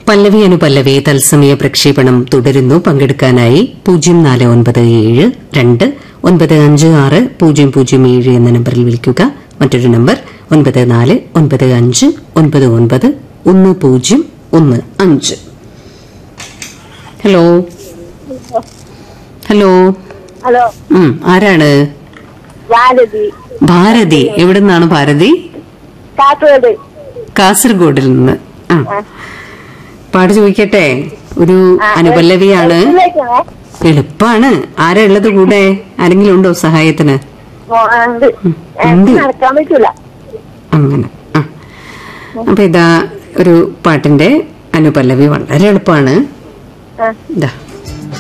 പല്ലവി അനുപല്ലവി തത്സമയ പ്രക്ഷേപണം തുടരുന്നു പങ്കെടുക്കാനായി പൂജ്യം നാല് ഒൻപത് ഏഴ് രണ്ട് ഒൻപത് അഞ്ച് ആറ് പൂജ്യം പൂജ്യം ഏഴ് എന്ന നമ്പറിൽ വിളിക്കുക മറ്റൊരു നമ്പർ ഒൻപത് നാല് ഒൻപത് അഞ്ച് ഒൻപത് ഒൻപത് ഒന്ന് പൂജ്യം ഒന്ന് അഞ്ച് ഹലോ ഹലോ ഹലോ ഉം, ആരാണ് ഭാരതി ഭാരതി എവിടെ നിന്നാണ് ഭാരതി കാസർഗോഡ് കാസർഗോഡിൽ നിന്ന് ആ ആ. പാട് ചോദിക്കട്ടെ ഒരു ആ, അനുപല്ലവിയാണ് എഴുതിയേക്കണേ. എളുപ്പാണ് ആരാ ഉള്ളത് കൂടെ ആരെങ്കിലും ഉണ്ടോ സഹായത്തിന് മോ- ആ, ഉണ്ട്. എനിക്ക് ഉണ്ട്. നടക്കാൻ പറ്റൂല അങ്ങനെ ആ അപ്പൊ ഇതാ ഒരു പാട്ടിന്റെ അനുപല്ലവി വളരെ എളുപ്പമാണ് ആ. ഇതാ